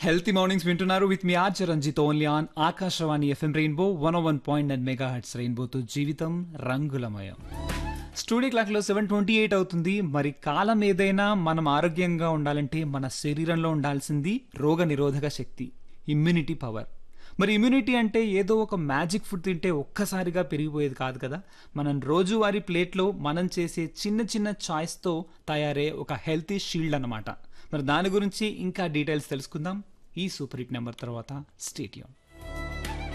healthy mornings వింటున్నారు with me Archa Ranjith only on Akashvani FM rainbow one one point nine megahertz రెయిన్బోతో జీవితం రంగులమయం studio క్లాక్లో సెవెన్ ట్వంటీ ఎయిట్ అవుతుంది మరి కాలం ఏదైనా మనం ఆరోగ్యంగా ఉండాలంటే మన శరీరంలో ఉండాల్సింది రోగ నిరోధక శక్తి ఇమ్యూనిటీ పవర్ మరి ఇమ్యూనిటీ అంటే ఏదో ఒక మ్యాజిక్ ఫుడ్ తింటే ఒక్కసారిగా పెరిగిపోయేది కాదు కదా మనం రోజువారీ ప్లేట్లో మనం చేసే చిన్న చిన్న చాయిస్తో తయారయ్యే ఒక హెల్తీ షీల్డ్ అన్నమాట మరి దాని గురించి ఇంకా డీటెయిల్స్ తెలుసుకుందాం ఈ సూపర్ హిట్ నెంబర్ తర్వాత స్టేడియం